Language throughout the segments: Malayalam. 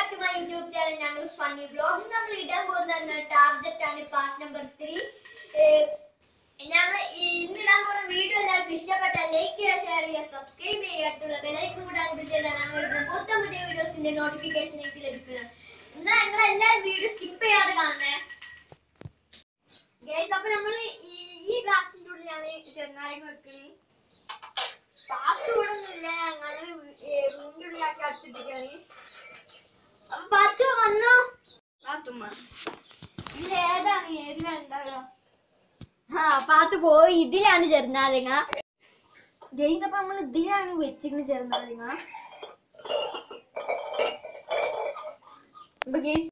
back to my YouTube channel ഞാൻ ഫണ്ണി ബ്ലോഗ് നമ്മൾ ഇടാൻ പോകുന്ന ടാർജറ്റ് ആണ് പാർട്ട് നമ്പർ ത്രീ ഞങ്ങൾ ഇന്നിടാൻ പോകുന്ന വീഡിയോ എല്ലാവർക്കും ഇഷ്ടപ്പെട്ട ലൈക്ക് ചെയ്യുക ഷെയർ ചെയ്യുക സബ്സ്ക്രൈബ് ചെയ്യുക അടുത്തുള്ള ബെലൈക്കൺ കൂടെ അൻപിൾ ചെയ്താൽ ഞങ്ങൾ ഇടുന്ന പുത്തൻ പുതിയ വീഡിയോസിന്റെ നോട്ടിഫിക്കേഷൻ നിങ്ങൾക്ക് ലഭിക്കുന്നത് എന്നാൽ നിങ്ങൾ എല്ലാവരും വീഡിയോ സ്കിപ്പ് ചെയ്യാതെ കാണണേ ഗൈസ് അപ്പൊ നമ്മൾ ഈ ഈ ഗ്ലാസിന്റെ ഉള്ളിലാണ് ചെറുനാരങ്ങ വെക്കണേ പാത്ത് ഇവിടെ ഒന്നുമില്ല ഞങ്ങള് റൂമിന്റെ ഉള്ളിലാക്കി അടച്ചിട്ടിരിക്കാണ് അപ്പൊ പാത്ത് വന്നോ പാത്തുമ്മ ഇതിൽ ഏതാണ് ഏതിലാണ് ഉണ്ടാവുക ആ പാത്ത് പോയി ഇതിലാണ് ചെറുനാരങ്ങ ഗൈസ് അപ്പൊ നമ്മൾ ഇതിലാണ് വെച്ചിരിക്കുന്നത് ചെറുനാരങ്ങ അപ്പൊ ഗൈസ്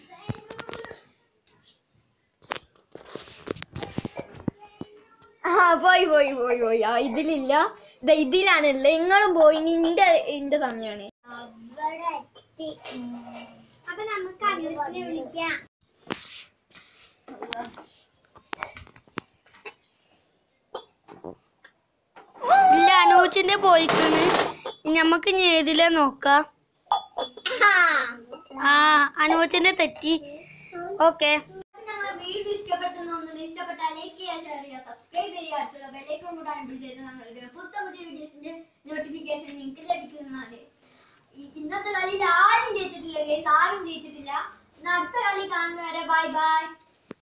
ആ പോയി പോയി പോയി പോയി ആ ഇതിലില്ല ദാ ഇതിലാണ് ഉള്ളത് നിങ്ങളും പോയി നിന്റെ എന്റെ സമയമാണ് അപ്പൊ നമുക്ക് അനൂസിനെ വിളിക്കാം ഇല്ല അനൂച്ചിന്റെ പോയിക്കണ് ഞമ്മക്ക് ഇനി ഏതിലെ നോക്കാം ആ അനൂച്ചിന്റെ തെറ്റി ഓക്കെ നമ്മൾ വീഡിയോ ഇഷ്ടപ്പെട്ടെന്ന് തോന്നുന്നു ഇഷ്ടപ്പെട്ടാൽ ലൈക്ക് ചെയ്യുക ഷെയർ ചെയ്യുക സബ്സ്ക്രൈബ് ചെയ്യുക അടുത്തുള്ള ബെല്ലൈക്കൺ കൂടെ അൻപിൾ ചെയ്ത് ഞങ്ങൾ ഇടുന്ന പുത്ത പുതിയ വീഡിയോസിന്റെ നോട്ടിഫിക്കേഷൻ നിങ്ങൾക്ക് ലഭിക്കുന്നതാണ് ഈ- ഇന്നത്തെ കളിയിൽ ആരും ജയിച്ചിട്ടില്ല ഗൈസ് ആരും ജയിച്ചിട്ടില്ല ഇന്ന് അടുത്ത കളി കാണുന്നവരെ ബൈ ബൈ